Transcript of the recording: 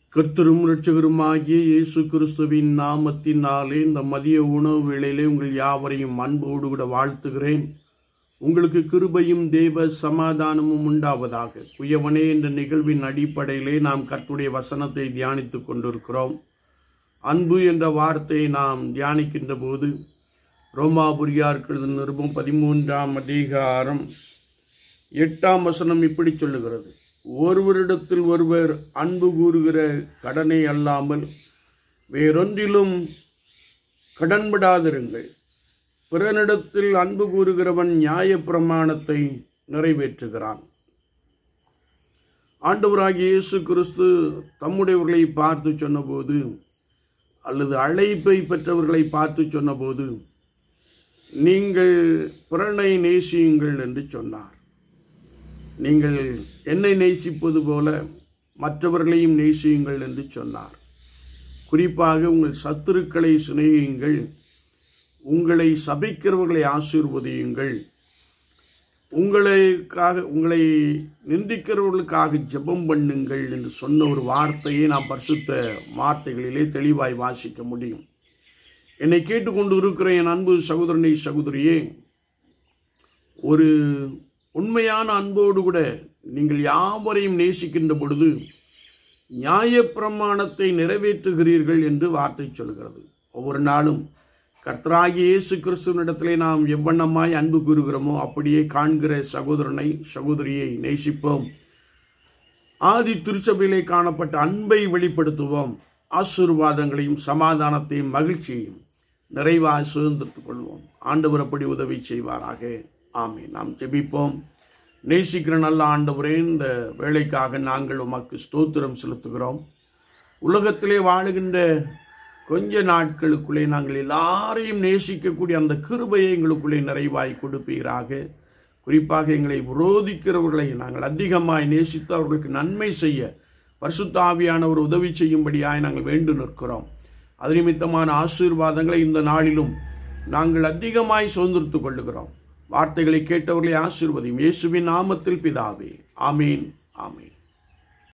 கர்த்தரும் இரட்சகருமாகிய இயேசு கிறிஸ்துவின் நாமத்தினாலே இந்த மதிய உணவு வேளையிலே உங்கள் யாவரையும் அன்போடு கூட வாழ்த்துகிறேன் உங்களுக்கு கிருபையும் தேவ சமாதானமும் உண்டாவதாக குயவனே என்ற நிகழ்வின் அடிப்படையிலே நாம் கர்த்துடைய வசனத்தை தியானித்துக் கொண்டிருக்கிறோம் அன்பு என்ற வார்த்தையை நாம் தியானிக்கின்ற போது ரோமாபுரியார்கள் நிருபம் பதிமூன்றாம் அதிகாரம் எட்டாம் வசனம் இப்படி சொல்லுகிறது ஒருவரிடத்தில் ஒருவர் அன்பு கூறுகிற கடனை அல்லாமல் வேறொன்றிலும் கடன்படாதிருங்கள் பிறனிடத்தில் அன்பு கூறுகிறவன் நியாய பிரமாணத்தை நிறைவேற்றுகிறான் ஆண்டவராகிய இயேசு கிறிஸ்து தம்முடையவர்களை பார்த்து சொன்னபோது அல்லது அழைப்பை பெற்றவர்களை பார்த்து சொன்னபோது நீங்கள் பிறனை நேசியுங்கள் என்று சொன்னார் நீங்கள் என்னை நேசிப்பது போல மற்றவர்களையும் நேசியுங்கள் என்று சொன்னார் குறிப்பாக உங்கள் சத்துருக்களை சிநேகியுங்கள் உங்களை சபிக்கிறவர்களை ஆசீர்வதியுங்கள் உங்களுக்காக உங்களை நிந்திக்கிறவர்களுக்காக ஜெபம் பண்ணுங்கள் என்று சொன்ன ஒரு வார்த்தையை நாம் பரிசுத்த வார்த்தைகளிலே தெளிவாய் வாசிக்க முடியும் என்னை கேட்டுக்கொண்டு இருக்கிற என் அன்பு சகோதரனை சகோதரியே ஒரு உண்மையான அன்போடு கூட நீங்கள் யாவரையும் நேசிக்கின்ற பொழுது நியாயப்பிரமாணத்தை நிறைவேற்றுகிறீர்கள் என்று வார்த்தை சொல்கிறது ஒவ்வொரு நாளும் கர்த்தராகிய இயேசு கிறிஸ்துவனிடத்திலே நாம் எவ்வண்ணமாய் அன்பு கூறுகிறோமோ அப்படியே காண்கிற சகோதரனை சகோதரியை நேசிப்போம் ஆதி திருச்சபையிலே காணப்பட்ட அன்பை வெளிப்படுத்துவோம் ஆசீர்வாதங்களையும் சமாதானத்தையும் மகிழ்ச்சியையும் நிறைவாக சுதந்திரத்துக் கொள்வோம் ஆண்டவர் அப்படி உதவி செய்வாராக ஆமே நாம் ஜெபிப்போம் நேசிக்கிற நல்ல ஆண்டவரே இந்த வேலைக்காக நாங்கள் உமக்கு ஸ்தோத்திரம் செலுத்துகிறோம் உலகத்திலே வாழுகின்ற கொஞ்ச நாட்களுக்குள்ளே நாங்கள் எல்லாரையும் நேசிக்கக்கூடிய அந்த கிருபையை எங்களுக்குள்ளே நிறைவாய் கொடுப்பீராக குறிப்பாக எங்களை விரோதிக்கிறவர்களை நாங்கள் அதிகமாய் நேசித்து அவர்களுக்கு நன்மை செய்ய பரிசுத்தாவியானவர் உதவி செய்யும்படியாய் நாங்கள் வேண்டு நிற்கிறோம் அது நிமித்தமான ஆசீர்வாதங்களை இந்த நாளிலும் நாங்கள் அதிகமாய் சுதந்திரத்துக் கொள்ளுகிறோம் வார்த்தைகளை கேட்டவர்களை ஆசீர்வதியும் இயேசுவின் நாமத்தில் பிதாவே ஆமீன் ஆமீன்